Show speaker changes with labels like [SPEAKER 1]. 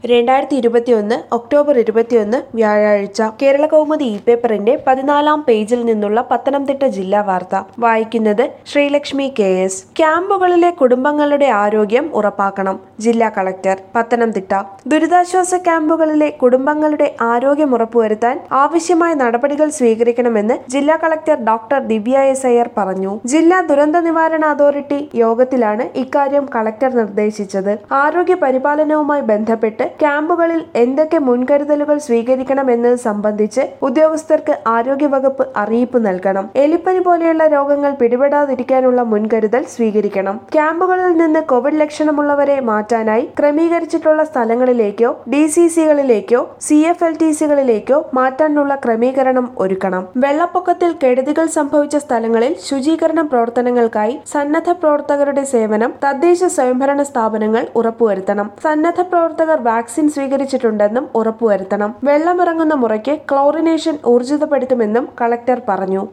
[SPEAKER 1] രണ്ടായിരത്തി ഇരുപത്തിയൊന്ന് ഒക്ടോബർ ഇരുപത്തിയൊന്ന് വ്യാഴാഴ്ച കേരള കൗമുദി ഇ പേപ്പറിന്റെ പതിനാലാം പേജിൽ നിന്നുള്ള പത്തനംതിട്ട ജില്ലാ വാർത്ത വായിക്കുന്നത് ശ്രീലക്ഷ്മി കെ എസ് ക്യാമ്പുകളിലെ കുടുംബങ്ങളുടെ ആരോഗ്യം ഉറപ്പാക്കണം ജില്ലാ കളക്ടർ പത്തനംതിട്ട ദുരിതാശ്വാസ ക്യാമ്പുകളിലെ കുടുംബങ്ങളുടെ ആരോഗ്യം ഉറപ്പുവരുത്താൻ ആവശ്യമായ നടപടികൾ സ്വീകരിക്കണമെന്ന് ജില്ലാ collector doctor Divya S Iyer പറഞ്ഞു ജില്ലാ ദുരന്ത നിവാരണ അതോറിറ്റി യോഗത്തിലാണ് ഇക്കാര്യം കളക്ടർ നിർദ്ദേശിച്ചത് ആരോഗ്യ പരിപാലനവുമായി ബന്ധപ്പെട്ട് ക്യാമ്പുകളിൽ എന്തൊക്കെ മുൻകരുതലുകൾ സ്വീകരിക്കണമെന്നത് സംബന്ധിച്ച് ഉദ്യോഗസ്ഥർക്ക് ആരോഗ്യവകുപ്പ് അറിയിപ്പ് നൽകണം എലിപ്പനി പോലെയുള്ള രോഗങ്ങൾ പിടിപെടാതിരിക്കാനുള്ള മുൻകരുതൽ സ്വീകരിക്കണം ക്യാമ്പുകളിൽ നിന്ന് കോവിഡ് ലക്ഷണമുള്ളവരെ മാറ്റാനായി ക്രമീകരിച്ചിട്ടുള്ള സ്ഥലങ്ങളിലേക്കോ ഡി സി സികളിലേക്കോ സി എഫ് എൽ ടി സികളിലേക്കോ മാറ്റാനുള്ള ക്രമീകരണം ഒരുക്കണം വെള്ളപ്പൊക്കത്തിൽ കെടുതികൾ സംഭവിച്ച സ്ഥലങ്ങളിൽ ശുചീകരണ പ്രവർത്തനങ്ങൾക്കായി സന്നദ്ധ പ്രവർത്തകരുടെ സേവനം തദ്ദേശ സ്വയംഭരണ സ്ഥാപനങ്ങൾ ഉറപ്പുവരുത്തണം സന്നദ്ധ പ്രവർത്തകർ വാക്സിൻ സ്വീകരിച്ചിട്ടുണ്ടെന്നും ഉറപ്പുവരുത്തണം വെള്ളമിറങ്ങുന്ന മുറയ്ക്ക് ക്ലോറിനേഷൻ ഊർജിതപ്പെടുത്തുമെന്നും കളക്ടർ പറഞ്ഞു